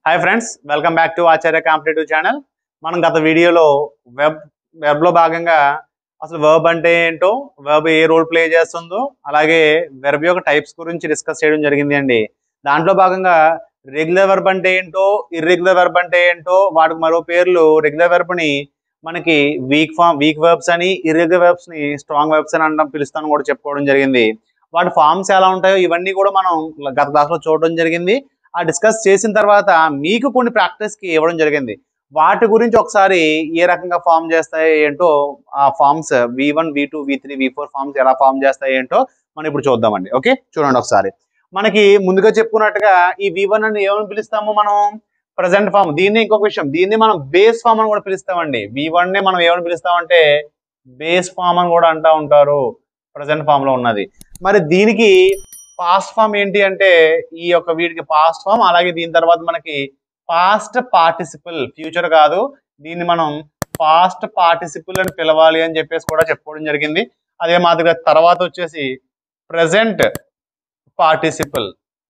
hi friends welcome back to Acharya competitive channel మనం గత వీడియోలో వెబ్ వెబ్లో భాగంగా అసలు వర్బ్ అంటే ఏంటో వెబ్ ఏ రోల్ ప్లే చేస్తుందో అలాగే వెర్బ్ యొక్క టైప్స్ గురించి డిస్కస్ చేయడం జరిగింది అండి దాంట్లో భాగంగా రెగ్యులర్ వెర్బ్ అంటే ఏంటో ఇర్రెగ్యులర్ వెర్బ్ అంటే ఏంటో వాటికి మరో పేర్లు రెగ్యులర్ వెర్బ్ని మనకి వీక్ ఫామ్ వీక్ వెర్బ్స్ అని ఇర్రెగ్యులర్ వెర్బ్స్ ని స్ట్రాంగ్ వెర్బ్స్ అని అనడం పిలుస్తాను కూడా చెప్పుకోవడం జరిగింది వాటి ఫార్మ్స్ ఎలా ఉంటాయో ఇవన్నీ కూడా మనం గత క్లాస్లో చూడడం జరిగింది ఆ డిస్కస్ చేసిన తర్వాత మీకు కొన్ని ప్రాక్టీస్ కి ఇవ్వడం జరిగింది వాటి గురించి ఒకసారి ఏ రకంగా ఫామ్ చేస్తాయి ఏంటో ఆ forms V one V two V three V four forms ఎలా ఫామ్ చేస్తాయి ఏంటో మనం ఇప్పుడు చూద్దామండి ఓకే చూడండి ఒకసారి మనకి ముందుగా చెప్పుకున్నట్టుగా ఈ వి వన్ అని ఏమని పిలుస్తాము మనం ప్రజెంట్ ఫామ్ దీన్ని ఇంకొక విషయం దీన్ని మనం బేస్ ఫామ్ అని కూడా పిలుస్తామండి వి వన్ నే మనం ఏమని పిలుస్తామంటే బేస్ ఫామ్ అని కూడా అంటా ఉంటారు ప్రజెంట్ ఫామ్ లో ఉన్నది మరి దీనికి పాస్ట్ ఫామ్ ఏంటి అంటే ఈ యొక్క వీటికి పాస్ట్ ఫామ్ అలాగే దీని తర్వాత మనకి పాస్ట్ పార్టిసిపల్ ఫ్యూచర్ కాదు దీన్ని మనం పాస్ట్ పార్టిసిపల్ అని పిలవాలి అని చెప్పేసి కూడా చెప్పుకోవడం జరిగింది అదే మాదిరిగా తర్వాత వచ్చేసి ప్రజెంట్ పార్టిసిపల్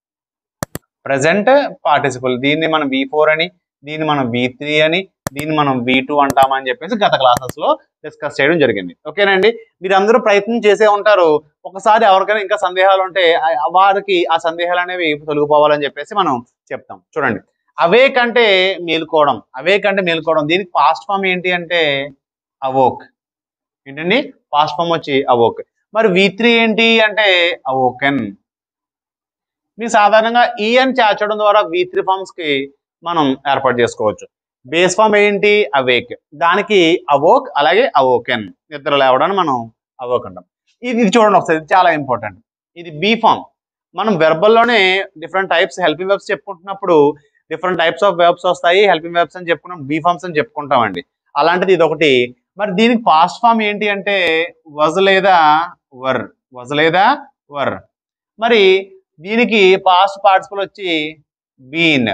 ప్రజెంట్ పార్టిసిపల్ దీన్ని మనం వి ఫోర్ అని దీన్ని మనం వి త్రీ అని దీన్ని మనం వి టూ అంటామని చెప్పేసి గత క్లాసెస్ లో డిస్కస్ చేయడం జరిగింది ఓకేనండి మీరు అందరూ ప్రయత్నం చేసే ఉంటారు ఒకసారి ఎవరికైనా ఇంకా సందేహాలు ఉంటే ఆ- వారికి ఆ సందేహాలు అనేవి తొలగిపోవాలని చెప్పేసి మనం చెప్తాం చూడండి అవే కంటే మేలుకోవడం అవే కంటే మేలుకోవడం దీనికి పాస్ట్ ఫామ్ ఏంటి అంటే అవోక్ ఏంటండి పాస్ట్ ఫామ్ వచ్చి అవోక్ మరి వి త్రీ ఏంటి అంటే అవోకెన్ మీకు సాధారణంగా ఈ అని చేర్చడం ద్వారా వి త్రీ ఫామ్స్ కి మనం ఏర్పాటు చేసుకోవచ్చు బేస్ ఫామ్ ఏంటి అవేక్ దానికి అవోక్ అలాగే అవోకెన్ ఇద్దరు లేవడానికి మనం అవోక్ అంటాం ఇది ఇది చూడండి ఒకసారి ఇది చాలా ఇంపార్టెంట్ ఇది బీ ఫామ్ మనం వెర్బల్లోనే డిఫరెంట్ టైప్స్ హెల్పింగ్ వెబ్స్ చెప్పుకుంటున్నప్పుడు డిఫరెంట్ టైప్స్ ఆఫ్ వెబ్స్ వస్తాయి హెల్పింగ్ వెబ్స్ అని చెప్పుకున్నాం బీ ఫామ్స్ అని చెప్పుకుంటామండి అలాంటిది ఇది ఒకటి మరి దీనికి పాస్ట్ ఫామ్ ఏంటి అంటే వజ్ లేదా వర్ వజ్ లేదా వర్ మరి దీనికి పాస్ట్ పార్టిసిపల్ వచ్చి బీన్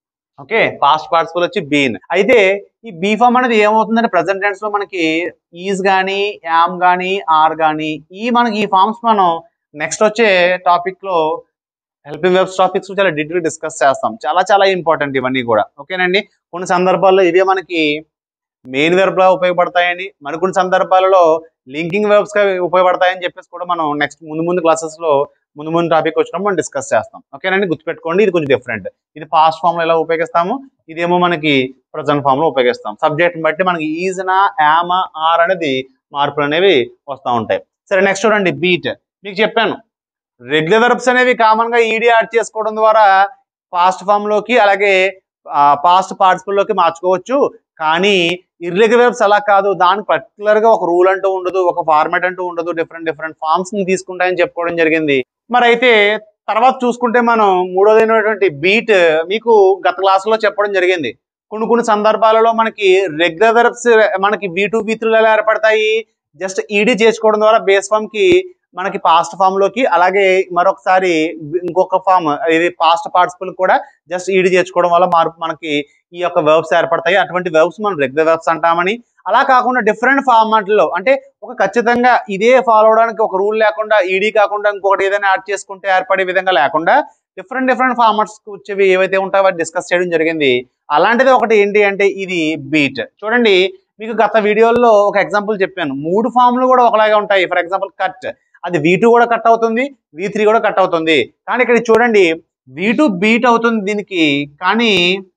ఓకే పాస్ట్ పార్టిసిపల్ వచ్చి బీన్ అయితే ఈ బీ ఫామ్ అనేది ఏమవుతుందంటే ప్రజెంట్ టెన్స్ లో మనకి ఈజ్ కానీ యామ్ కానీ ఆర్ కానీ ఈ మనకి ఈ ఫార్మ్స్ మనం నెక్స్ట్ వచ్చే టాపిక్ లో హెల్పింగ్ వెబ్స్ టాపిక్స్ చాలా డీటెయిల్ డిస్కస్ చేస్తాం చాలా చాలా ఇంపార్టెంట్ ఇవన్నీ కూడా ఓకేనండి కొన్ని సందర్భాల్లో ఇవే మనకి మెయిన్ వెర్బ్ లా ఉపయోగపడతాయని మరికొన్ని సందర్భాలలో లింకింగ్ వెబ్స్ గా ఉపయోగపడతాయని చెప్పేసి కూడా మనం నెక్స్ట్ ముందు ముందు క్లాసెస్ లో ముందు ముందు టాపిక్ వచ్చినప్పుడు మనం డిస్కస్ చేస్తాం ఓకేనండి గుర్తుపెట్టుకోండి ఇది కొంచెం డిఫరెంట్ ఇది పాస్ట్ ఫామ్ లో ఎలా ఉపయోగిస్తాము ఇదేమో మనకి ప్రజెంట్ ఫామ్ లో ఉపయోగిస్తాం సబ్జెక్ట్ బట్టి మనకి ఈజ్నా యామ ఆర్ అనేది మార్పులు అనేవి వస్తూ ఉంటాయి సరే నెక్స్ట్ చూడండి బీట్ మీకు చెప్పాను రెగ్యులర్ వెర్బ్స్ అనేవి కామన్ గా ఈడీ యాడ్ చేసుకోవడం ద్వారా పాస్ట్ ఫామ్ లోకి అలాగే పాస్ట్ పార్టిసిపల్ లోకి మార్చుకోవచ్చు కానీ ఇర్రెగ్యులర్ వెర్బ్స్ అలా కాదు దానికి పర్టికులర్ గా ఒక రూల్ అంటూ ఉండదు ఒక ఫార్మాట్ అంటూ ఉండదు డిఫరెంట్ డిఫరెంట్ ఫార్మ్స్ ని తీసుకుంటాయని చెప్పుకోవడం జరిగింది మరి అయితే తర్వాత చూసుకుంటే మనం మూడోదైనటువంటి బీట్ మీకు గత క్లాస్ లో చెప్పడం జరిగింది కొన్ని కొన్ని సందర్భాలలో మనకి రెగ్యులర్ వెర్బ్స్ మనకి వి టూ వి త్రీలు ఎలా ఏర్పడతాయి జస్ట్ ఈడీ చేసుకోవడం ద్వారా బేస్ ఫామ్ కి మనకి పాస్ట్ ఫామ్ లోకి అలాగే మరొకసారి ఇంకొక ఫామ్ ఇది పాస్ట్ పార్టిసిపల్ కూడా జస్ట్ ఈడీ చేర్చుకోవడం వల్ల మార్పు మనకి ఈ యొక్క వెర్బ్స్ ఏర్పడతాయి అటువంటి వెర్బ్స్ మనం రెగ్యులర్ వెర్బ్స్ అంటామని అలా కాకుండా డిఫరెంట్ ఫార్మాట్లో అంటే ఒక ఖచ్చితంగా ఇదే ఫాలో అవడానికి ఒక రూల్ లేకుండా ఈడీ కాకుండా ఇంకొకటి ఏదైనా యాడ్ చేసుకుంటే ఏర్పడే విధంగా లేకుండా డిఫరెంట్ డిఫరెంట్ ఫార్మాట్స్ వచ్చేవి ఏవైతే ఉంటాయో వాటి డిస్కస్ చేయడం జరిగింది అలాంటిది ఒకటి ఏంటి అంటే ఇది బీట్ చూడండి మీకు గత వీడియోల్లో ఒక ఎగ్జాంపుల్ చెప్పాను మూడు ఫామ్లు కూడా ఒకలాగే ఉంటాయి ఫర్ ఎగ్జాంపుల్ కట్ అది వి కూడా కట్ అవుతుంది వి త్రీ కూడా కట్ అవుతుంది కానీ ఇక్కడ చూడండి వి టూ బీట్ అవుతుంది దీనికి కానీ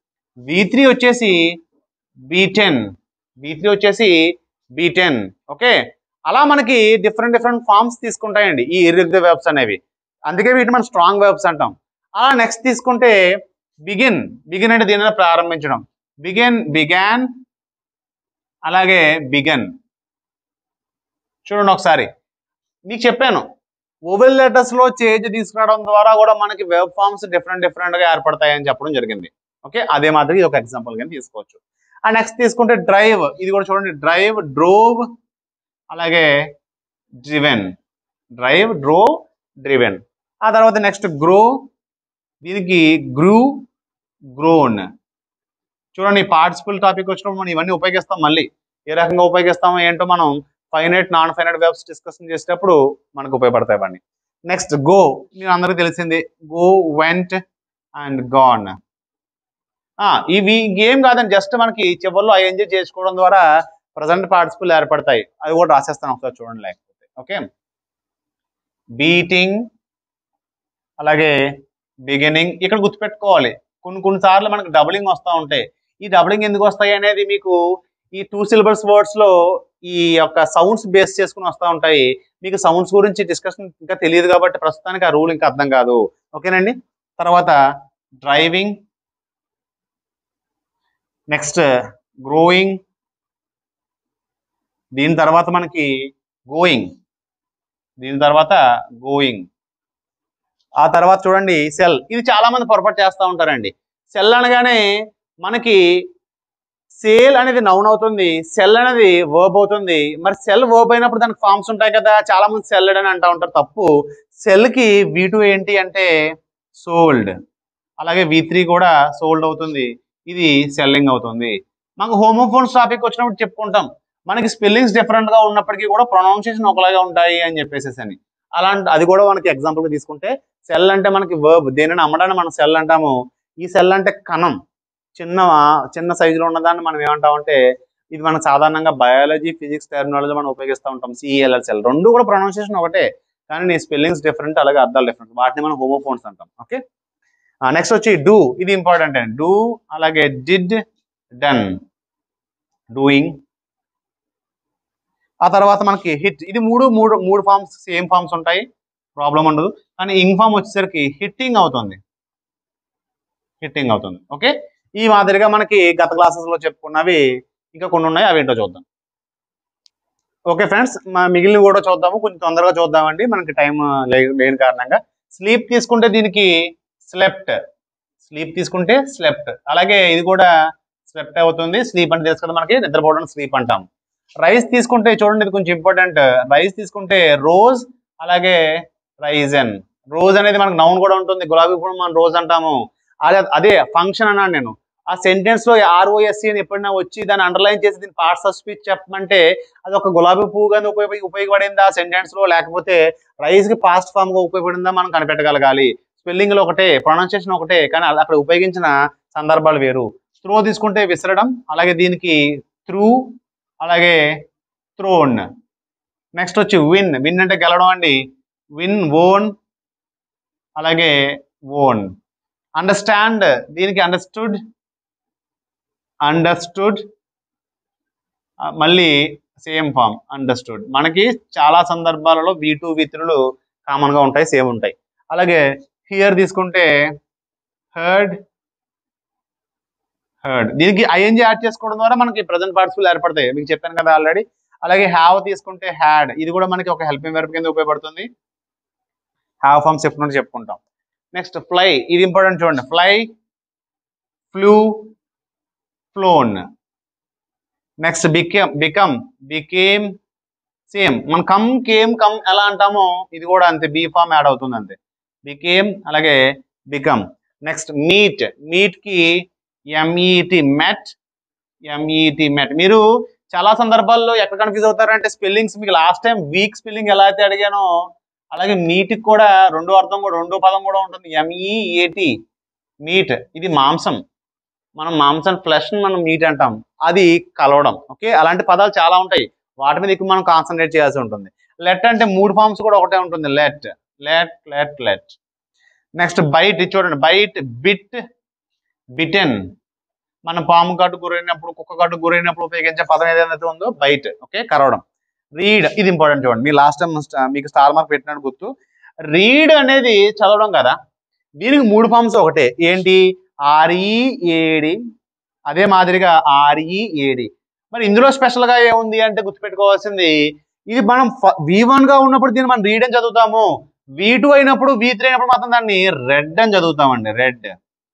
వి త్రీ వచ్చేసి బీ టెన్ బీ త్రీ వచ్చేసి బీ టెన్ ఓకే అలా మనకి డిఫరెంట్ డిఫరెంట్ ఫార్మ్స్ తీసుకుంటాయండి ఈ ఇర్రెగ్యులర్ వెబ్స్ అనేవి అందుకే వీటిని మనం స్ట్రాంగ్ వెబ్స్ అంటాం అలా నెక్స్ట్ తీసుకుంటే బిగిన్ బిగిన్ అంటే దీనిని ప్రారంభించడం బిగిన్ బిగాన్ అలాగే బిగన్ చూడండి ఒకసారి మీకు చెప్పాను ఓవెల్ లెటర్స్ లో చేంజ్ తీసుకురావడం ద్వారా కూడా మనకి వెబ్ ఫార్మ్స్ డిఫరెంట్ డిఫరెంట్ గా ఏర్పడతాయని చెప్పడం జరిగింది ఓకే అదే మాదిరి ఇది ఒక ఎగ్జాంపుల్ గా తీసుకోవచ్చు ఆ నెక్స్ట్ తీసుకుంటే డ్రైవ్ ఇది కూడా చూడండి డ్రైవ్ డ్రోవ్ అలాగే డ్రివెన్ డ్రైవ్ డ్రోవ్ డ్రివెన్ ఆ తర్వాత నెక్స్ట్ గ్రో దీనికి గ్రూ గ్రోన్ చూడండి పార్టిసిపల్ టాపిక్ వచ్చినప్పుడు మనం ఇవన్నీ ఉపయోగిస్తాం మళ్ళీ ఏ రకంగా ఉపయోగిస్తామో ఏంటో మనం finite non finite verbs discussion చేసేటప్పుడు మనకు ఉపయోగపడతాయి ఇవన్నీ నెక్స్ట్ గో మీరు అందరికీ తెలిసింది గో వెంట్ అండ్ గాన్ ఆ, ఇవి గేమ్ కాదండి జస్ట్ మనకి చివరిలో ఐఎన్జీ చేసుకోవడం ద్వారా ప్రజెంట్ పార్టిసిపుల్ ఏర్పడతాయి అది కూడా రాసేస్తాను ఒకసారి చూడండి లేకపోతే ఓకే బీటింగ్ అలాగే బిగినింగ్ ఇక్కడ గుర్తుపెట్టుకోవాలి కొన్ని కొన్ని సార్లు మనకు డబులింగ్ వస్తూ ఉంటాయి ఈ డబులింగ్ ఎందుకు వస్తాయి అనేది మీకు ఈ టూ సిలబస్ వర్డ్స్ లో ఈ యొక్క సౌండ్స్ బేస్ చేసుకుని వస్తూ ఉంటాయి మీకు సౌండ్స్ గురించి డిస్కషన్ ఇంకా తెలియదు కాబట్టి ప్రస్తుతానికి ఆ రూల్ ఇంకా అర్థం కాదు ఓకేనండి తర్వాత డ్రైవింగ్ నెక్స్ట్ గ్రోయింగ్ దీని తర్వాత మనకి గోయింగ్ దీని తర్వాత గోయింగ్ ఆ తర్వాత చూడండి సెల్ ఇది చాలా మంది పొరపాటు చేస్తూ ఉంటారండి సెల్ అనగానే మనకి సేల్ అనేది నౌన్ అవుతుంది సెల్ అనేది వర్బ్ అవుతుంది మరి సెల్ వర్బ్ అయినప్పుడు దానికి ఫార్మ్స్ ఉంటాయి కదా చాలా మంది సెల్ అని అంటూ ఉంటారు తప్పు సెల్ కి వి టూ ఏంటి అంటే సోల్డ్ అలాగే వి త్రీ కూడా సోల్డ్ అవుతుంది ఇది సెల్లింగ్ అవుతుంది మనకు హోమోఫోన్స్ టాపిక్ వచ్చినప్పుడు చెప్పుకుంటాం మనకి స్పెల్లింగ్స్ డిఫరెంట్ గా ఉన్నప్పటికీ కూడా ప్రొనౌన్సియేషన్ ఒకలాగా ఉంటాయి అని చెప్పేసి అని అలాంటి అది కూడా మనకి ఎగ్జాంపుల్ గా తీసుకుంటే సెల్ అంటే మనకి వర్బ్ దేనిని అమ్మడాన్ని మనం సెల్ అంటాము ఈ సెల్ అంటే కణం చిన్న చిన్న సైజులో ఉన్నదాన్ని మనం ఏమంటామంటే ఇది మనం సాధారణంగా బయాలజీ ఫిజిక్స్ టెర్మినాలజీ మనం ఉపయోగిస్తూ ఉంటాం సిఎల్ఎల్ సెల్ రెండు కూడా ప్రొనౌన్సియేషన్ ఒకటే కానీ నీ స్పెల్లింగ్స్ డిఫరెంట్ అలాగే అర్థాలు డిఫరెంట్ వాటిని మనం హోమోఫోన్స్ అంటాం ఓకే నెక్స్ట్ వచ్చి డూ ఇది ఇంపార్టెంట్ అండి డూ అలాగే డిడ్ డన్ డూయింగ్ ఆ తర్వాత మనకి హిట్ ఇది మూడు మూడు మూడు ఫార్మ్స్ సేమ్ ఫార్మ్స్ ఉంటాయి ప్రాబ్లం ఉండదు కానీ ఇంగ్ ఫామ్ వచ్చేసరికి హిట్టింగ్ అవుతుంది హిట్టింగ్ అవుతుంది ఓకే ఈ మాదిరిగా మనకి గత క్లాసెస్ లో చెప్పుకున్నవి ఇంకా కొన్ని ఉన్నాయి అవి ఏంటో చూద్దాం ఓకే ఫ్రెండ్స్ మా మిగిలినవి కూడా చూద్దాము కొంచెం తొందరగా చూద్దామండి మనకి టైం లేని కారణంగా స్లీప్ తీసుకుంటే దీనికి స్లెప్ట్ స్లీప్ తీసుకుంటే స్లెప్ట్ అలాగే ఇది కూడా స్లెప్ట్ అవుతుంది స్లీప్ అంటే తెలుసు కదా మనకి నిద్రపోవడం స్లీప్ అంటాం రైస్ తీసుకుంటే చూడండి ఇది కొంచెం ఇంపార్టెంట్ రైస్ తీసుకుంటే రోజ్ అలాగే రైజన్ రోజ్ అనేది మనకు నౌన్ కూడా ఉంటుంది గులాబీ పువ్వు మనం రోజ్ అంటాము అదే అదే ఫంక్షన్ అన్నాను నేను ఆ సెంటెన్స్ లో ఆర్ఓఎస్సి అని ఎప్పుడైనా వచ్చి దాన్ని అండర్లైన్ చేసి దీని పార్ట్స్ ఆఫ్ స్పీచ్ చెప్పమంటే అది ఒక గులాబీ పువ్వు కింద ఉపయోగ ఉపయోగపడిందా సెంటెన్స్ లో లేకపోతే రైస్ కి పాస్ట్ ఫామ్ గా ఉపయోగపడిందా మనం కనిపెట్టగలగాలి స్పెల్లింగ్ లో ఒకటే ప్రొనౌన్సియేషన్ ఒకటే కానీ అది అక్కడ ఉపయోగించిన సందర్భాలు వేరు త్రో తీసుకుంటే విసరడం అలాగే దీనికి త్రూ అలాగే థ్రోన్ నెక్స్ట్ వచ్చి విన్ విన్ అంటే గెలవడం అండి విన్ ఓన్ అలాగే ఓన్ అండర్స్టాండ్ దీనికి అండర్స్టూడ్ అండర్స్టూడ్ మళ్ళీ సేమ్ ఫామ్ అండర్స్టూడ్ మనకి చాలా సందర్భాలలో వి టూ వి త్రీలు కామన్ గా ఉంటాయి సేమ్ ఉంటాయి అలాగే హియర్ తీసుకుంటే హర్డ్ హర్డ్ దీనికి ఐఎన్జీ యాడ్ చేసుకోవడం ద్వారా మనకి ప్రజెంట్ పార్టిసిపల్ ఏర్పడతాయి మీకు చెప్పాను కదా ఆల్రెడీ అలాగే హ్యావ్ తీసుకుంటే హ్యాడ్ ఇది కూడా మనకి ఒక హెల్పింగ్ వెర్బ్ కింద ఉపయోగపడుతుంది హ్యావ్ ఫార్మ్స్ ఎప్పుడు చెప్పుకుంటాం నెక్స్ట్ ఫ్లై ఇది ఇంపార్టెంట్ చూడండి fly flew flown next became become became same మనం కమ్ కేమ్ కమ్ ఎలా అంటామో ఇది కూడా అంతే బీ ఫామ్ యాడ్ అవుతుంది అంతే బికేమ్ అలాగే బికమ్ నెక్స్ట్ మీట్ మీట్ కి ఎంఈటి మెట్ ఎంఈటి మెట్ మీరు చాలా సందర్భాల్లో ఎక్కడ కన్ఫ్యూజ్ అవుతారంటే స్పెల్లింగ్స్ మీకు లాస్ట్ టైం వీక్ స్పెల్లింగ్ ఎలా అయితే అడిగానో అలాగే మీట్కి కూడా రెండో అర్థం కూడా రెండో పదం కూడా ఉంటుంది ఎంఈఏటి మీట్ ఇది మాంసం మనం మాంసం ఫ్లెష్ మనం మీట్ అంటాం అది కలవడం ఓకే అలాంటి పదాలు చాలా ఉంటాయి వాటి మీద ఎక్కువ మనం కాన్సన్ట్రేట్ చేయాల్సి ఉంటుంది లెట్ అంటే మూడు ఫార్మ్స్ కూడా ఒకటే ఉంటుంది let let let let next bite చూడండి బైట్ బిట్ బిటెన్ మన పాము కాటు గురైనప్పుడు కుక్క కాటు గురైనప్పుడు ఉపయోగించే పదం ఏదైతే ఉందో బైట్ ఓకే కరవడం రీడ్ ఇది ఇంపార్టెంట్ చూడండి మీ లాస్ట్ టైం మీకు స్టార్ మార్క్ పెట్టినట్టు గుర్తు రీడ్ అనేది చదవడం కదా దీనికి మూడు ఫార్మ్స్ ఒకటే ఏంటి ఆర్ఈఏడి అదే మాదిరిగా ఆర్ఈఏడి మరి ఇందులో స్పెషల్ గా ఏముంది అంటే గుర్తుపెట్టుకోవాల్సింది ఇది మనం వి వన్ గా ఉన్నప్పుడు దీన్ని మనం రీడ్ అని చదువుతాము వి టూ అయినప్పుడు వి త్రీ అయినప్పుడు మాత్రం దాన్ని రెడ్ అని చదువుతామండి రెడ్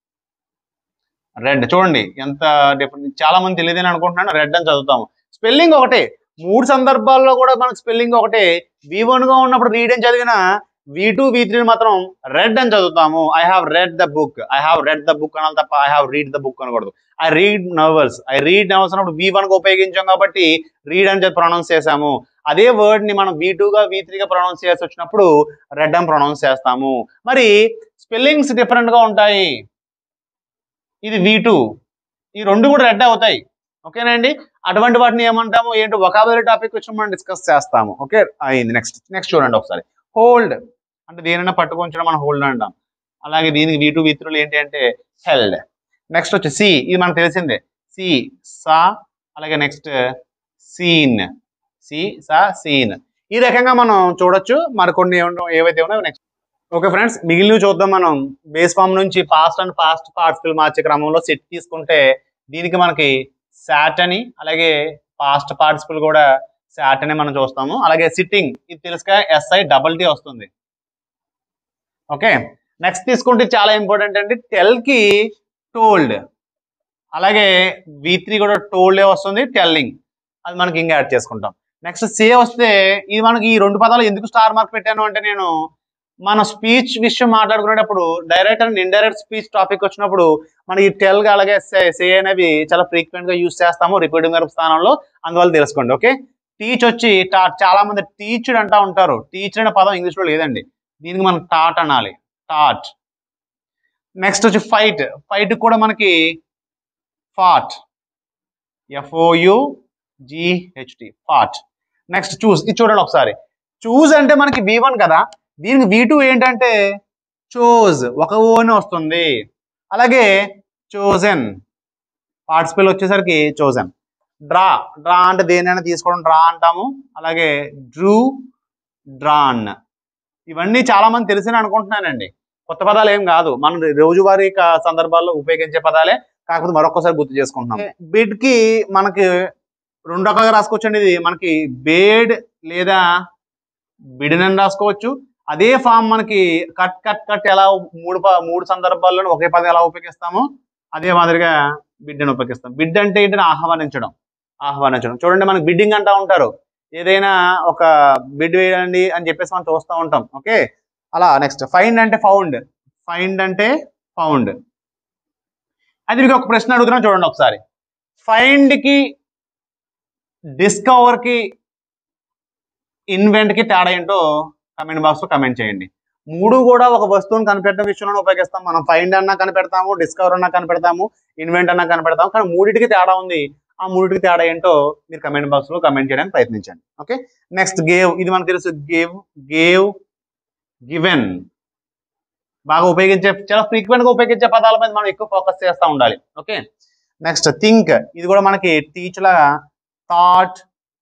రెడ్ చూడండి ఎంత డిఫరెంట్ చాలా మంది తెలియదని అనుకుంటున్నాను రెడ్ అని చదువుతాము స్పెల్లింగ్ ఒకటే మూడు సందర్భాల్లో కూడా మనకు స్పెల్లింగ్ ఒకటే వి వన్ గా ఉన్నప్పుడు రీడ్ అని చదివిన వి టూ వి త్రీ మాత్రం రెడ్ అని చదువుతాము I have read the book I have read the book అనాలి తప్ప I have read the book అనకూడదు I read novels I read novels అన్నప్పుడు వి వన్ గా ఉపయోగించాం కాబట్టి రీడ్ అని చెప్పి ప్రొనౌన్స్ చేసాము అదే వర్డ్ ని మనం వి గా వి గా ప్రొనౌన్స్ చేసి వచ్చినప్పుడు రెడ్ అని ప్రొనౌన్స్ చేస్తాము మరి స్పెల్లింగ్స్ డిఫరెంట్ గా ఉంటాయి ఇది వి టూ ఈ రెండు కూడా రెడ్ అవుతాయి ఓకేనండి అటువంటి వాటిని ఏమంటాము ఏంటి ఒకాబులరీ టాపిక్ వచ్చి మనం డిస్కస్ చేస్తాము ఓకే అయింది నెక్స్ట్ నెక్స్ట్ చూడండి ఒకసారి హోల్డ్ అంటే దేనైనా పట్టుకొంచడం మనం హోల్డ్ అంటాం అలాగే దీనికి వీ టూ వీ త్రీలు ఏంటి అంటే హెల్డ్ నెక్స్ట్ వచ్చి సి ఇది మనకు తెలిసిందే సి సా అలాగే next seen see saw seen ఈ రకంగా మనం చూడొచ్చు మరికొన్ని ఏమన్నా- ఏవైతే ఉన్నాయో నెక్స్ట్ ఓకే ఫ్రెండ్స్ మిగిలినవి చూద్దాం మనం బేస్ ఫామ్ నుంచి పాస్ట్ అండ్ పాస్ట్ పార్టికల్ మార్చే క్రమంలో సెట్ తీసుకుంటే దీనికి మనకి సాట్ అని అలాగే పాస్ట్ పార్టిసిపల్ కూడా సాట్ అని మనం చూస్తాము అలాగే సిట్టింగ్ ఇది తెలుసుగా ఎస్ఐ డబల్ టీ వస్తుంది ఓకే నెక్స్ట్ తీసుకుంటే చాలా ఇంపార్టెంట్ అండి టెల్ కి టోల్డ్ అలాగే వి త్రీ కూడా టోల్డే వస్తుంది టెల్లింగ్ అది మనకి ఇంకా యాడ్ చేసుకుంటాం నెక్స్ట్ సే వస్తే ఇది మనకి ఈ రెండు పదాలు ఎందుకు స్టార్ మార్క్ పెట్టాను అంటే నేను మన స్పీచ్ విషయం మాట్లాడుకునేటప్పుడు direct and indirect speech topic వచ్చినప్పుడు మనకి టెల్ గా అలాగే సే అనేవి చాలా ఫ్రీక్వెంట్ గా యూస్ చేస్తాము రిపీటింగ్ వెర్బ్ స్థానంలో అందువల్ల తెలుసుకోండి ఓకే టీచ్ వచ్చి టా- చాలా మంది టీచ్డ్ అంటా ఉంటారు టీచర్ అనే పదం ఇంగ్లీష్ లో లేదండి దీనికి మనం టాట్ అనాలి టాట్ నెక్స్ట్ వచ్చి ఫైట్ ఫైట్ కూడా మనకి fought F O U G H T fought next choose ఇది చూడండి ఒకసారి చూస్ అంటే మనకి వి వన్ కదా దీనికి వి టూ ఏంటంటే చోజ్ ఒక ఓన్ వస్తుంది అలాగే చోజన్ పార్టిసిపల్ వచ్చేసరికి చోజన్ డ్రా డ్రా అంటే దేనైనా తీసుకోవడం డ్రా అంటాము అలాగే డ్రూ డ్రాన్ ఇవన్నీ చాలా మంది తెలిసిన అనుకుంటున్నానండి కొత్త పదాలు ఏం కాదు మనం రోజువారీ క- సందర్భాల్లో ఉపయోగించే పదాలే కాకపోతే మరొకసారి గుర్తు చేసుకుంటున్నాం బిడ్ కి మనకి రెండు రకాలుగా రాసుకోవచ్చండి ఇది మనకి బేడ్ లేదా బిడిన్ అని రాసుకోవచ్చు అదే ఫామ్ మనకి కట్ కట్ కట్ ఎలా మూడు ప- మూడు సందర్భాల్లో ఒకే పదం ఎలా ఉపయోగిస్తామో అదే మాదిరిగా బిడ్ అని ఉపయోగిస్తాం బిడ్ అంటే ఏంటంటే ఆహ్వానించడం ఆహ్వానించడం చూడండి మనకి బిడ్డింగ్ అంటా ఉంటారు ఏదైనా ఒక బిడ్ వేయండి అని చెప్పేసి మనం చూస్తూ ఉంటాం ఓకే అలా నెక్స్ట్ ఫైండ్ అంటే ఫౌండ్ ఫైండ్ అంటే ఫౌండ్ అది మీకు ఒక ప్రశ్న అడుగుతున్నాను చూడండి ఒకసారి ఫైండ్ కి డిస్కవర్ కి ఇన్వెంట్ కి తేడా ఏంటో కమెంట్ బాక్స్ లో కమెంట్ చేయండి మూడు కూడా ఒక వస్తువుని కనిపెట్టడం విషయంలో ఉపయోగిస్తాం మనం ఫైండ్ అన్నా కనిపెడతాము డిస్కవర్ అన్నా కనిపెడతాము ఇన్వెంట్ అన్నా కనిపెడతాము కానీ మూడింటికి తేడా ఉంది ఆ మూడింటికి తేడా ఏంటో మీరు కమెంట్ బాక్స్ లో కమెంట్ చేయడానికి ప్రయత్నించండి ఓకే నెక్స్ట్ గేవ్ ఇది మనకు తెలుసు గేవ్ గేవ్ గివెన్ బాగా ఉపయోగించే చాలా ఫ్రీక్వెంట్ గా ఉపయోగించే పదాల మీద మనం ఎక్కువ ఫోకస్ చేస్తూ ఉండాలి ఓకే నెక్స్ట్ థింక్ ఇది కూడా మనకి టీచ్ లాగా థాట్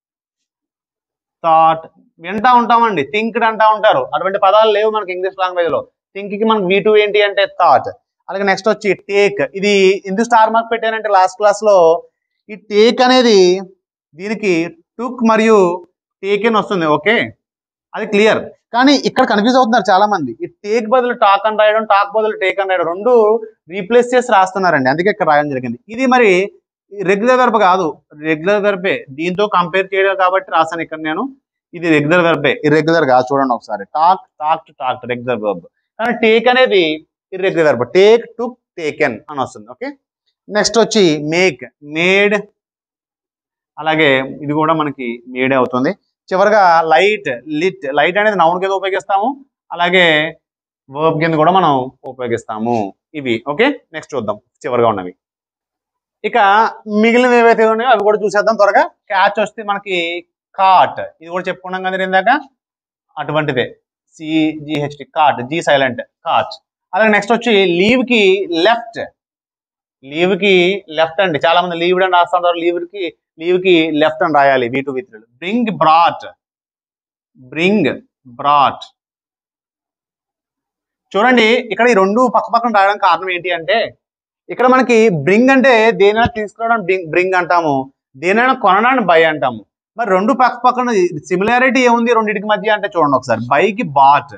థాట్ వింటా ఉంటామండి థింక్డ్ అంటా ఉంటారు అటువంటి పదాలు లేవు మనకి ఇంగ్లీష్ లాంగ్వేజ్ లో థింక్ కి మనకి వీ టూ ఏంటి అంటే థాట్ అలాగే నెక్స్ట్ వచ్చి టేక్ ఇది ఎందుకు స్టార్ మార్క్ పెట్టానంటే లాస్ట్ క్లాస్ లో ఈ టేక్ అనేది దీనికి టుక్ మరియు టేక్ అని వస్తుంది ఓకే అది క్లియర్ కానీ ఇక్కడ కన్ఫ్యూజ్ అవుతున్నారు చాలా మంది ఈ టేక్ బదులు టాక్ అని రాయడం టాక్ బదులు టేక్ అని రాయడం రెండు రీప్లేస్ చేసి రాస్తున్నారండి అందుకే ఇక్కడ రాయడం జరిగింది ఇది మరి రెగ్యులర్ వెర్బ్ కాదు రెగ్యులర్ వెర్బే దీంతో కంపేర్ చేయడం కాబట్టి రాశాను ఇక్కడ నేను ఇది రెగ్యులర్ వెర్బే ఇర్రెగ్యులర్ కాదు చూడండి ఒకసారి talk talk talk regular verb కానీ టేక్ అనేది irregular verb take took taken అని వస్తుంది ఓకే నెక్స్ట్ వచ్చి మేక్ మేడ్ అలాగే ఇది కూడా మనకి మేడే అవుతుంది చివరిగా లైట్ లిట్ లైట్ అనేది నౌన్ కింద ఉపయోగిస్తాము అలాగే వర్బ్ కింద కూడా మనం ఉపయోగిస్తాము ఇవి ఓకే నెక్స్ట్ చూద్దాం చివరిగా ఉన్నవి ఇక మిగిలినవి ఏవైతే ఉన్నాయో అవి కూడా చూసేద్దాం త్వరగా క్యాచ్ వస్తే మనకి కాట్ ఇది కూడా చెప్పుకున్నాం కదా ఇందాక అటువంటిదే C G H T caught G silent caught అలాగే నెక్స్ట్ వచ్చి లీవ్ కి లెఫ్ట్ లీవ్ కి లెఫ్ట్ అండి చాలా మంది లీవ్ అని రాస్తా ఉంటారు లీవ్ కి లీవ్ కి లెఫ్ట్ అని రాయాలి V two V three bring brought bring brought చూడండి ఇక్కడ ఈ రెండు పక్క పక్కన రాయడం కారణం ఏంటి అంటే ఇక్కడ మనకి బ్రింగ్ అంటే దేనైనా తీసుకురావడం బ్రింగ్ బ్రింగ్ అంటాము దేనైనా కొనడాన్ని బై అంటాము మరి రెండు పక్క పక్కన సిమిలారిటీ ఏముంది రెండింటికి మధ్య అంటే చూడండి ఒకసారి బైకి బాట్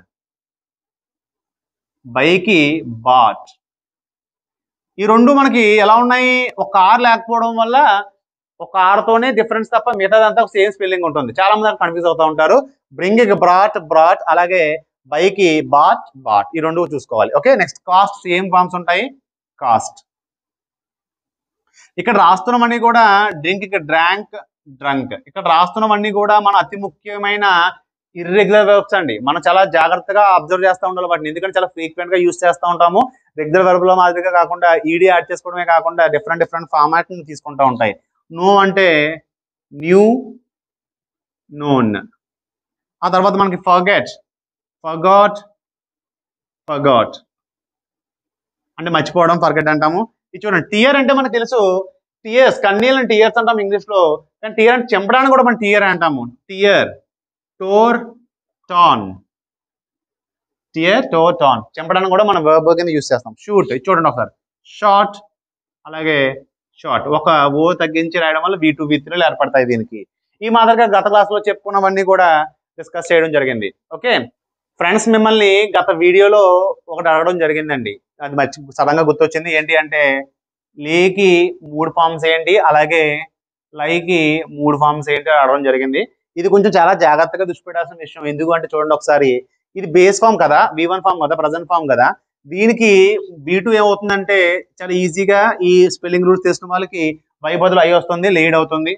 బైకి బాట్ ఈ రెండు మనకి ఎలా ఉన్నాయి ఒక కార్ లేకపోవడం వల్ల ఒక కారుతోనే డిఫరెన్స్ తప్ప మిగతాదంతా సేమ్ స్పెల్లింగ్ ఉంటుంది చాలా మంది కన్ఫ్యూజ్ అవుతూ ఉంటారు బ్రింగ్ బ్రాట్ బ్రాట్ అలాగే బైకి బాట్ బాట్ ఈ రెండు చూసుకోవాలి okay next cast same forms ఉంటాయి కాస్ట్ ఇక్కడ రాస్తున్నవన్నీ కూడా డ్రింక్ ఇక్కడ డ్రాంక్ డ్రంక్ ఇక్కడ రాస్తున్నవన్నీ కూడా మన అతి ముఖ్యమైన ఇర్రెగ్యులర్ వర్బ్స్ అండి మనం చాలా జాగ్రత్తగా అబ్జర్వ్ చేస్తూ ఉండాలి వాటిని ఎందుకంటే చాలా ఫ్రీక్వెంట్ గా యూస్ చేస్తూ ఉంటాము రెగ్యులర్ వెర్బ్ లో మాదిరిగా కాకుండా ఈడీ యాడ్ చేసుకోవడమే కాకుండా డిఫరెంట్ డిఫరెంట్ ఫార్మాట్ తీసుకుంటూ ఉంటాయి నో అంటే న్యూ నోన్ ఆ తర్వాత మనకి ఫర్గెట్ ఫర్గాట్ ఫర్గాట్ అంటే మర్చిపోవడం ఫర్గెట్ అంటాము ఇది చూడండి టియర్ అంటే మనకు తెలుసు టియర్స్ కన్నీళ్ళని టియర్స్ అంటాం ఇంగ్లీష్ లో కానీ టియర్ అంటే చెంపడానికి కూడా మనం టియర్ అంటాము tear tore torn tear tore torn చెంపడానికి కూడా మనం వర్బ్ కింద యూస్ చేస్తాం షూట్ ఇది చూడండి ఒకసారి షార్ట్ అలాగే షార్ట్ ఒక ఓ తగ్గించి రాయడం వల్ల వి టూ వి త్రీలు ఏర్పడతాయి దీనికి ఈ మాదిరిగా గత క్లాస్లో చెప్పుకున్నవన్నీ కూడా డిస్కస్ చేయడం జరిగింది ఓకే ఫ్రెండ్స్ మిమ్మల్ని గత వీడియోలో ఒకటి అడగడం జరిగిందండి అది మర్చి సడన్గా గుర్తొచ్చింది ఏంటి అంటే లేకి మూడు ఫామ్స్ ఏంటి అలాగే లైకి మూడు ఫామ్స్ ఏంటి అని అడగడం జరిగింది ఇది కొంచెం చాలా జాగ్రత్తగా దృష్టి పెట్టాల్సిన విషయం ఎందుకు అంటే చూడండి ఒకసారి ఇది బేస్ ఫామ్ కదా వి వన్ ఫామ్ కదా ప్రజెంట్ ఫామ్ కదా దీనికి బీ టూ ఏమవుతుందంటే చాలా ఈజీగా ఈ స్పెల్లింగ్ రూల్స్ తెలిసిన వాళ్ళకి వై బదులు ఐ వస్తుంది లేడ్ అవుతుంది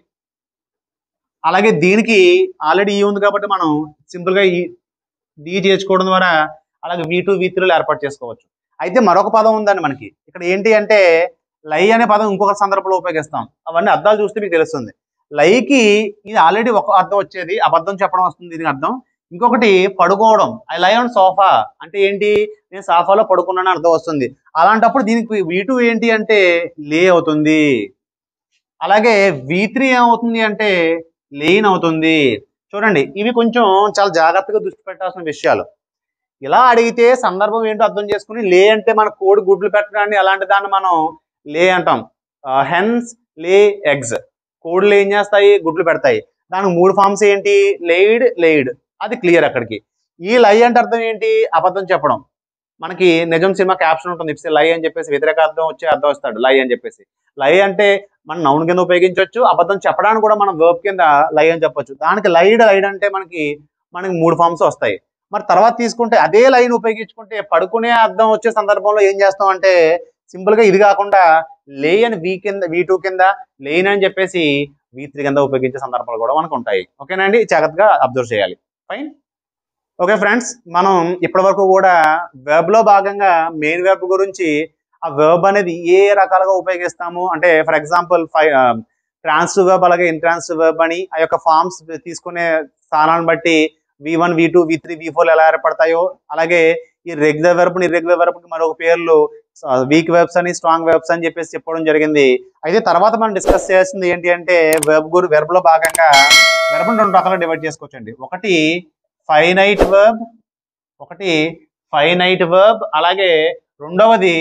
అలాగే దీనికి ఆల్రెడీ ఈ ఉంది కాబట్టి మనం సింపుల్ గా ఈ డి చేర్చుకోవడం ద్వారా అలాగే వి టూ వి త్రీలు ఏర్పాటు చేసుకోవచ్చు అయితే మరొక పదం ఉందండి మనకి ఇక్కడ ఏంటి అంటే లై అనే పదం ఇంకొక సందర్భంలో ఉపయోగిస్తాం అవన్నీ అర్థాలు చూస్తే మీకు తెలుస్తుంది లైకి ఇది ఆల్రెడీ ఒక అర్థం వచ్చేది అబద్ధం చెప్పడం వస్తుంది దీనికి అర్థం ఇంకొకటి పడుకోవడం ఐ లై ఆన్ సోఫా అంటే ఏంటి నేను సోఫాలో పడుకున్నాను అర్థం వస్తుంది అలాంటప్పుడు దీనికి వి టూ ఏంటి అంటే లే అవుతుంది అలాగే వి త్రీ ఏమవుతుంది అంటే లేన్ అవుతుంది చూడండి ఇవి కొంచెం చాలా జాగ్రత్తగా దృష్టి పెట్టాల్సిన విషయాలు ఇలా అడిగితే సందర్భం ఏంటో అర్థం చేసుకుని లే అంటే మన కోడి గుడ్లు పెట్టడాన్ని అలాంటి దాన్ని మనం లే అంటాం హెన్స్ లే ఎగ్స్ కోడిలు ఏం చేస్తాయి గుడ్లు పెడతాయి దానికి మూడు ఫామ్స్ ఏంటి లేయిడ్ లేయిడ్ అది క్లియర్ అక్కడికి ఈ లై అంటే అర్థం ఏంటి అబద్ధం చెప్పడం మనకి నిజం సినిమా క్యాప్షన్ ఉంటుంది ఇట్స్ లై అని చెప్పేసి వ్యతిరేక అర్థం వచ్చి అర్థం వస్తాడు లై అని చెప్పేసి లై అంటే మనం నౌన్ కింద ఉపయోగించవచ్చు అబద్ధం చెప్పడానికి కూడా మనం వర్బ్ కింద లై అని చెప్పొచ్చు దానికి లైడ్ లైడ్ అంటే మనకి మనకి మూడు ఫామ్స్ వస్తాయి మరి తర్వాత తీసుకుంటే అదే లైన్ ఉపయోగించుకుంటే పడుకునే అర్థం వచ్చే సందర్భంలో ఏం చేస్తాం అంటే సింపుల్ గా ఇది కాకుండా లే అని వి కింద వి టూ కింద లేన్ అని చెప్పేసి వి త్రీ కింద ఉపయోగించే సందర్భాలు కూడా మనకు ఉంటాయి ఓకేనండి జాగ్రత్తగా అబ్జర్వ్ చేయాలి ఫైన్ ఓకే ఫ్రెండ్స్ మనం ఇప్పటి వరకు కూడా వెబ్ లో భాగంగా మెయిన్ వెబ్ గురించి ఆ వెబ్ అనేది ఏ రకాలుగా ఉపయోగిస్తాము అంటే for example five trans verb అలాగే ఇంట్రాన్స్ వెబ్ అని ఆ యొక్క ఫార్మ్స్ తీసుకునే స్థానాన్ని బట్టి V one V two V three V four ఎలా ఏర్పడతాయో అలాగే ఈ రెగ్యులర్ వెర్బ్ ఇర్రెగ్యులర్ వెర్బ్ మరొక పేర్లు వీక్ వెబ్స్ అని స్ట్రాంగ్ వెబ్స్ అని చెప్పేసి చెప్పడం జరిగింది అయితే తర్వాత మనం డిస్కస్ చేయాల్సింది ఏంటి అంటే వెబ్ గురి వెర్బ్ లో భాగంగా వెర్బ్ రెండు రకాలుగా డివైడ్ చేసుకోవచ్చండి ఒకటి ఫైనైట్ వర్బ్ ఒకటి ఫైనైట్ వర్బ్ అలాగే రెండవది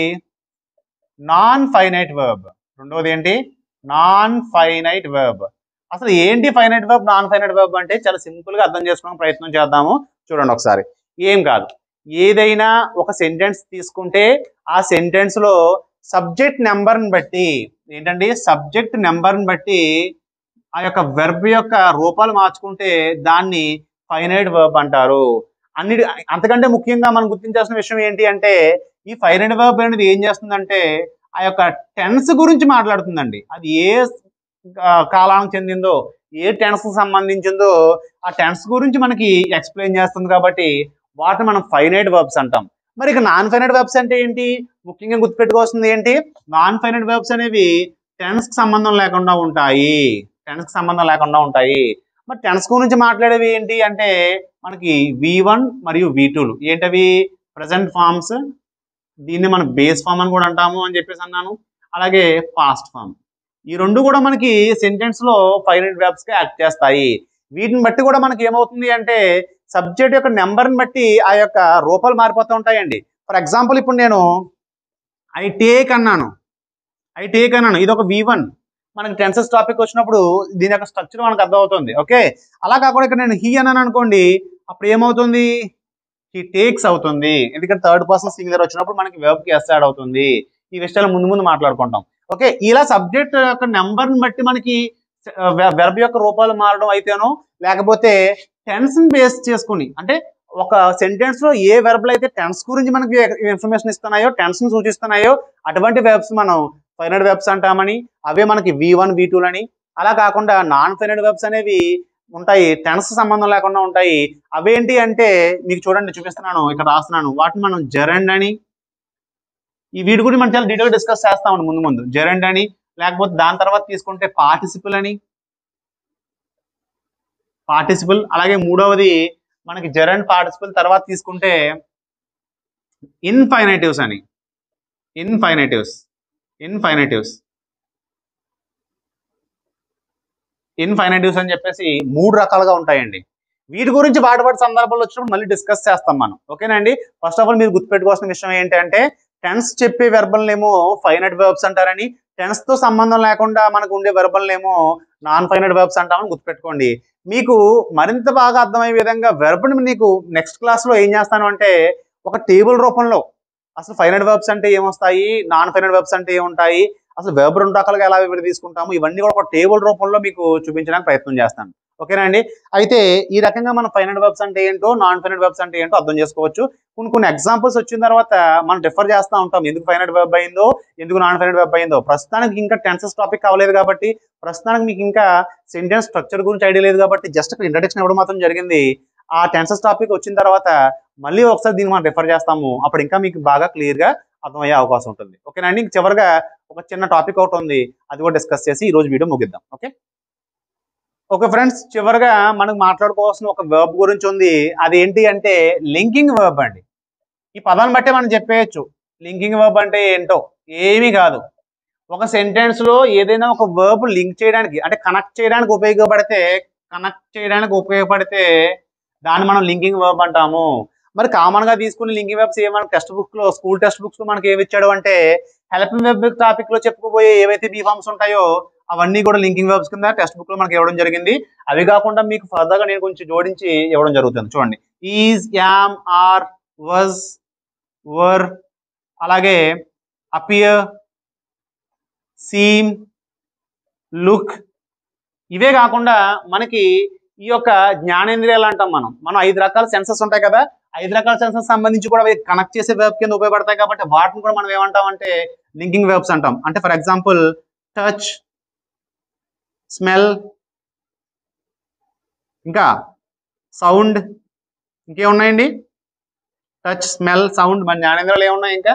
నాన్ ఫైనైట్ వర్బ్ రెండవది ఏంటి నాన్ ఫైనైట్ వర్బ్ అసలు ఏంటి finite verb non finite verb అంటే చాలా సింపుల్ గా అర్థం చేసుకోవడానికి ప్రయత్నం చేద్దాము చూడండి ఒకసారి ఏం కాదు ఏదైనా ఒక సెంటెన్స్ తీసుకుంటే ఆ సెంటెన్స్ లో సబ్జెక్ట్ నెంబర్ని బట్టి ఏంటండి సబ్జెక్ట్ నెంబర్ని బట్టి ఆ యొక్క వెర్బ్ యొక్క రూపాలు మార్చుకుంటే దాన్ని ఫైనైట్ వర్బ్ అంటారు అన్నిటి అంతకంటే ముఖ్యంగా మనం గుర్తించాల్సిన విషయం ఏంటి అంటే ఈ ఫైనైట్ వర్బ్ అనేది ఏం చేస్తుందంటే ఆ యొక్క టెన్స్ గురించి మాట్లాడుతుందండి అది ఏ ఆ, కాలానికి చెందిందో ఏ టెన్స్ సంబంధించిందో ఆ టెన్స్ గురించి మనకి ఎక్స్ప్లెయిన్ చేస్తుంది కాబట్టి వాటిని మనం ఫైనైట్ వర్బ్స్ అంటాం మరి ఇక నాన్ ఫైనైట్ వర్బ్స్ అంటే ఏంటి ముఖ్యంగా గుర్తుపెట్టుకోవాల్సింది ఏంటి నాన్ ఫైనైట్ వర్బ్స్ అనేవి టెన్స్ కి సంబంధం లేకుండా ఉంటాయి టెన్స్ కి సంబంధం లేకుండా ఉంటాయి మరి టెన్స్ గురించి మాట్లాడేవి ఏంటి అంటే మనకి వి వన్ మరియు వి టూలు ఏంటవి ప్రజెంట్ ఫార్మ్స్ దీన్ని మనం బేస్ ఫామ్ అని కూడా అంటాము అని చెప్పేసి అన్నాను అలాగే పాస్ట్ ఫామ్ ఈ రెండు కూడా మనకి సెంటెన్స్ లో ఫైనైట్ వెబ్స్ గా యాక్ట్ చేస్తాయి వీటిని బట్టి కూడా మనకి ఏమవుతుంది అంటే సబ్జెక్ట్ యొక్క నెంబర్ని బట్టి ఆ యొక్క రూపాలు మారిపోతూ ఉంటాయండి ఫర్ ఎగ్జాంపుల్ ఇప్పుడు నేను ఐ టేక్ అన్నాను ఐ టేక్ అన్నాను ఇది ఒక వి వన్ మనకి టెన్సెస్ టాపిక్ వచ్చినప్పుడు దీని యొక్క స్ట్రక్చర్ మనకు అర్థమవుతుంది ఓకే అలా కాకుండా ఇక్కడ నేను హీ అన్నాను అనుకోండి అప్పుడు ఏమవుతుంది హీ టేక్స్ అవుతుంది ఎందుకంటే థర్డ్ పర్సన్ సింగులర్ వచ్చినప్పుడు మనకి వెబ్ కి ఎస్ యాడ్ అవుతుంది ఈ విషయాలు ముందు ముందు మాట్లాడుకుంటాం ఓకే ఇలా సబ్జెక్ట్ యొక్క నెంబర్ని బట్టి మనకి వెర్బ్ యొక్క రూపాలు మారడం అయితేనో లేకపోతే టెన్స్ బేస్ చేసుకుని అంటే ఒక సెంటెన్స్ లో ఏ వెర్బ్లు అయితే టెన్స్ గురించి మనకి ఇన్ఫర్మేషన్ ఇస్తున్నాయో టెన్స్ ని సూచిస్తున్నాయో అటువంటి వెబ్స్ మనం ఫైనల్ వెబ్స్ అంటామని అవే మనకి వి వన్ వి అని అలా కాకుండా నాన్ ఫైనల్ వెబ్స్ అనేవి ఉంటాయి టెన్స్ సంబంధం లేకుండా ఉంటాయి అవేంటి అంటే మీకు చూడండి చూపిస్తున్నాను ఇక్కడ రాస్తున్నాను వాటిని మనం జరండ్ అని ఈ వీటి గురించి మనం చాలా డీటెయిల్ డిస్కస్ చేస్తామండి ముందు ముందు జెరెండ్ అని లేకపోతే దాని తర్వాత తీసుకుంటే పార్టిసిపుల్ అని పార్టిసిపుల్ అలాగే మూడవది మనకి జెరెండ్ పార్టిసిపుల్ తర్వాత తీసుకుంటే ఇన్ఫైనటివ్స్ అని ఇన్ఫైనటివ్స్ ఇన్ఫైనటివ్స్ ఇన్ఫైనటివ్స్ అని చెప్పేసి మూడు రకాలుగా ఉంటాయండి వీటి గురించి బాటపడే సందర్భాలు వచ్చినప్పుడు మళ్ళీ డిస్కస్ చేస్తాం మనం ఓకేనండి ఫస్ట్ ఆఫ్ ఆల్ మీరు గుర్తుపెట్టుకోవాల్సిన విషయం ఏంటంటే టెన్స్ చెప్పే వెర్బల్ ఏమో ఫైనట్ వెర్బ్స్ అంటారని టెన్స్ తో సంబంధం లేకుండా మనకు ఉండే వెర్బల్ ఏమో నాన్ ఫైనట్ వెర్బ్స్ అంటామని గుర్తుపెట్టుకోండి మీకు మరింత బాగా అర్థమయ్యే విధంగా వెర్బ్ని నీకు నెక్స్ట్ క్లాస్ లో ఏం చేస్తాను అంటే ఒక టేబుల్ రూపంలో అసలు ఫైనట్ వెర్బ్స్ అంటే ఏమొస్తాయి నాన్ ఫైనట్ వెర్బ్స్ అంటే ఏముంటాయి అసలు వెబ్ రెండు రకాలుగా ఎలా విడి తీసుకుంటాము ఇవన్నీ కూడా ఒక టేబుల్ రూపంలో మీకు చూపించడానికి ప్రయత్నం చేస్తాను ఓకేనా అండి అయితే ఈ రకంగా మన ఫైనట్ వెబ్స్ అంటే ఏంటో నాన్ ఫైనట్ వెబ్స్ అంటే ఏంటో అర్థం చేసుకోవచ్చు కొన్ని కొన్ని ఎగ్జాంపుల్స్ వచ్చిన తర్వాత మనం డిఫర్ చేస్తూ ఉంటాం ఎందుకు ఫైనట్ వెబ్ అయిందో ఎందుకు నాన్ ఫైనట్ వెబ్ అయిందో ప్రస్తుతానికి ఇంకా టెన్సెస్ టాపిక్ అవ్వలేదు కాబట్టి ప్రస్తుతానికి మీకు ఇంకా సెంటెన్స్ స్ట్రక్చర్ గురించి ఐడియా లేదు కాబట్టి జస్ట్ ఇంట్రడక్షన్ ఇవ్వడం మాత్రం జరిగింది ఆ టెన్సెస్ టాపిక్ వచ్చిన తర్వాత మళ్ళీ ఒకసారి దీన్ని మనం రిఫర్ చేస్తాము అప్పుడు ఇంకా మీకు బాగా క్లియర్ గా అర్థమయ్యే అవకాశం ఉంటుంది ఓకేనండి ఇంక చివరిగా ఒక చిన్న టాపిక్ ఒకటి ఉంది అది కూడా డిస్కస్ చేసి ఈ రోజు వీడియో ముగిద్దాం ఓకే ఓకే ఫ్రెండ్స్ చివరిగా మనకు మాట్లాడుకోవాల్సిన ఒక వర్బ్ గురించి ఉంది అది ఏంటి అంటే లింకింగ్ వర్బ్ అండి ఈ పదాన్ని బట్టే మనం చెప్పేయచ్చు లింకింగ్ వర్బ్ అంటే ఏంటో ఏమీ కాదు ఒక సెంటెన్స్ లో ఏదైనా ఒక వర్బ్ లింక్ చేయడానికి అంటే కనెక్ట్ చేయడానికి ఉపయోగపడితే కనెక్ట్ చేయడానికి ఉపయోగపడితే దాన్ని మనం లింకింగ్ వర్బ్ అంటాము మరి కామన్ గా తీసుకుని లింకింగ్ వెబ్స్ ఏమైనా టెక్స్ట్ బుక్ లో స్కూల్ టెక్స్ట్ బుక్స్ లో మనకి ఏమి ఇచ్చాడు అంటే హెల్పింగ్ వెబ్ టాపిక్ లో చెప్పుకోబోయే ఏవైతే బీ ఫార్మ్స్ ఉంటాయో అవన్నీ కూడా లింకింగ్ వెబ్స్ కింద టెక్స్ట్ బుక్ లో మనకి ఇవ్వడం జరిగింది అవి కాకుండా మీకు ఫర్దర్ గా నేను కొంచెం జోడించి ఇవ్వడం జరుగుతుంది చూడండి is am are was were అలాగే అపియర్ సీమ్ లుక్ ఇవే కాకుండా మనకి ఈ యొక్క జ్ఞానేంద్రియాలు అంటాం మనం మనం ఐదు రకాల సెన్సెస్ ఉంటాయి కదా ఐదు రకాల సెన్సెస్ సంబంధించి కూడా కనెక్ట్ చేసే వెబ్ కింద ఉపయోగపడతాయి కాబట్టి వాటిని కూడా మనం ఏమంటాం అంటే లింకింగ్ వెబ్స్ అంటాం అంటే ఫర్ ఎగ్జాంపుల్ టచ్ స్మెల్ ఇంకా సౌండ్ ఇంకేమున్నాయండి టచ్ స్మెల్ సౌండ్ మన జ్ఞానేంద్రాలు ఏమున్నాయి ఇంకా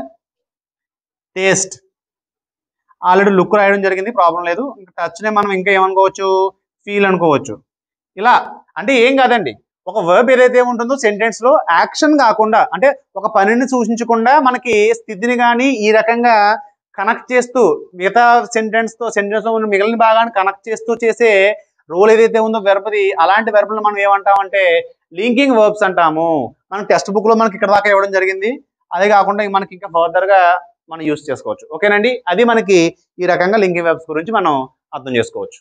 టేస్ట్ ఆల్రెడీ లుక్ రాయడం జరిగింది ప్రాబ్లం లేదు ఇంకా టచ్నే మనం ఇంకా ఏమనుకోవచ్చు ఫీల్ అనుకోవచ్చు ఇలా అంటే ఏం కాదండి ఒక వర్బ్ ఏదైతే ఉంటుందో సెంటెన్స్ లో యాక్షన్ కాకుండా అంటే ఒక పనిని సూచించకుండా మనకి స్థితిని కానీ ఈ రకంగా కనెక్ట్ చేస్తూ మిగతా సెంటెన్స్ తో సెంటెన్స్ లో ఉన్న మిగిలిన భాగాన్ని కనెక్ట్ చేస్తూ చేసే రోల్ ఏదైతే ఉందో వెర్బది అలాంటి వెర్బులు మనం ఏమంటామంటే లింకింగ్ వర్బ్స్ అంటాము మనం టెక్స్ట్ బుక్ లో మనకి ఇక్కడ దాకా ఇవ్వడం జరిగింది అదే కాకుండా ఇంక మనకి ఇంకా ఫర్దర్ గా మనం యూస్ చేసుకోవచ్చు ఓకేనండి అది మనకి ఈ రకంగా లింకింగ్ వెబ్స్ గురించి మనం అర్థం చేసుకోవచ్చు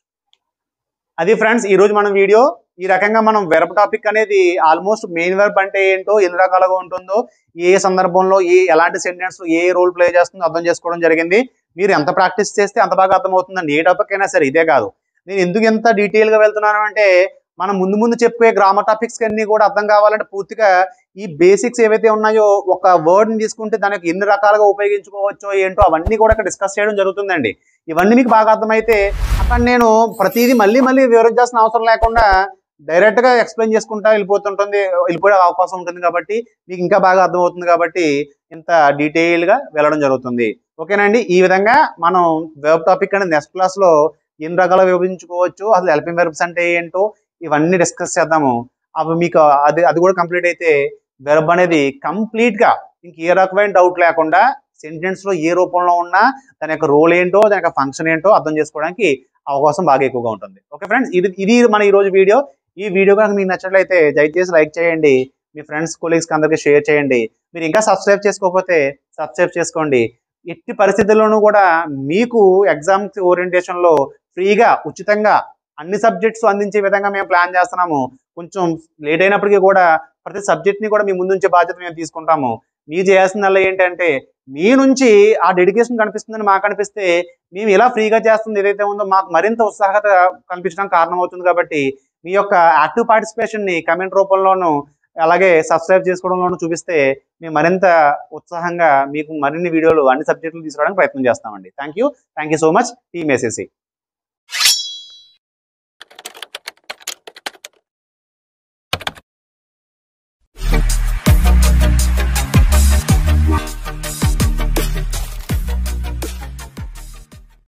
అది ఫ్రెండ్స్ ఈ రోజు మన వీడియో ఈ రకంగా మనం వెర్బ్ టాపిక్ అనేది ఆల్మోస్ట్ మెయిన్ వెర్బ్ అంటే ఏంటో ఎన్ని రకాలుగా ఉంటుందో ఏ సందర్భంలో ఏ ఎలాంటి సెంటెన్స్ ఏ రోల్ ప్లే చేస్తుందో అర్థం చేసుకోవడం జరిగింది మీరు ఎంత ప్రాక్టీస్ చేస్తే అంత బాగా అర్థమవుతుందండి ఏ టాపిక్ అయినా సరే ఇదే కాదు నేను ఎందుకు ఎంత డీటెయిల్ గా వెళ్తున్నాను అంటే మనం ముందు ముందు చెప్పే గ్రామర్ టాపిక్స్ అన్ని కూడా అర్థం కావాలంటే పూర్తిగా ఈ బేసిక్స్ ఏవైతే ఉన్నాయో ఒక వర్డ్ ని తీసుకుంటే దానికి ఎన్ని రకాలుగా ఉపయోగించుకోవచ్చో ఏంటో అవన్నీ కూడా ఇక్కడ డిస్కస్ చేయడం జరుగుతుందండి ఇవన్నీ మీకు బాగా అర్థమైతే అక్కడ నేను ప్రతిదీ మళ్ళీ మళ్ళీ వివరించాల్సిన అవసరం లేకుండా డైరెక్ట్ గా ఎక్స్ప్లెయిన్ చేసుకుంటా వెళ్ళిపోతుంటుంది వెళ్ళిపోయే అవకాశం ఉంటుంది కాబట్టి మీకు ఇంకా బాగా అర్థమవుతుంది కాబట్టి ఇంత డీటెయిల్ గా వెళ్ళడం జరుగుతుంది ఓకేనండి ఈ విధంగా మనం వెబ్ టాపిక్ అనేది నెక్స్ట్ క్లాస్ లో ఎన్ని రకాలుగా విభజించుకోవచ్చు అసలు హెల్పింగ్ వెర్బ్స్ అంటే ఏంటో ఇవన్నీ డిస్కస్ చేద్దాము అవి మీకు అది అది కూడా కంప్లీట్ అయితే వెర్బ్ అనేది కంప్లీట్ గా ఇంక ఏ రకమైన డౌట్ లేకుండా సెంటెన్స్ లో ఏ రూపంలో ఉన్నా దాని యొక్క రోల్ ఏంటో దాని యొక్క ఫంక్షన్ ఏంటో అర్థం చేసుకోవడానికి అవకాశం బాగా ఎక్కువగా ఉంటుంది ఓకే ఫ్రెండ్స్ ఇది ఇది మన ఈ రోజు వీడియో ఈ వీడియో కనుక మీకు నచ్చినట్లయితే దయచేసి లైక్ చేయండి మీ ఫ్రెండ్స్ కొలీగ్స్ అందరికీ షేర్ చేయండి మీరు ఇంకా సబ్స్క్రైబ్ చేసుకోకపోతే సబ్స్క్రైబ్ చేసుకోండి ఎట్టి పరిస్థితుల్లోనూ కూడా మీకు ఎగ్జామ్స్ ఓరియంటేషన్ లో ఫ్రీగా ఉచితంగా అన్ని సబ్జెక్ట్స్ అందించే విధంగా మేము ప్లాన్ చేస్తున్నాము కొంచెం లేట్ అయినప్పటికీ కూడా ప్రతి సబ్జెక్ట్ ని కూడా మీ ముందుంచే బాధ్యత మేము తీసుకుంటాము మీరు చేయాల్సిందల్లా ఏంటంటే మీ నుంచి ఆ డెడికేషన్ కనిపిస్తుందని మాకు అనిపిస్తే మేము ఇలా ఫ్రీగా చేస్తుంది ఏదైతే ఉందో మాకు మరింత ఉత్సాహత కనిపించడానికి కారణం అవుతుంది కాబట్టి మీ యొక్క యాక్టివ్ పార్టిసిపేషన్ ని కమెంట్ రూపంలోనూ అలాగే సబ్స్క్రైబ్ చేసుకోవడంలోనూ చూపిస్తే మేము మరింత ఉత్సాహంగా మీకు మరిన్ని వీడియోలు అన్ని సబ్జెక్టులు తీసుకోవడానికి ప్రయత్నం చేస్తామండి thank you thank you so much team SSC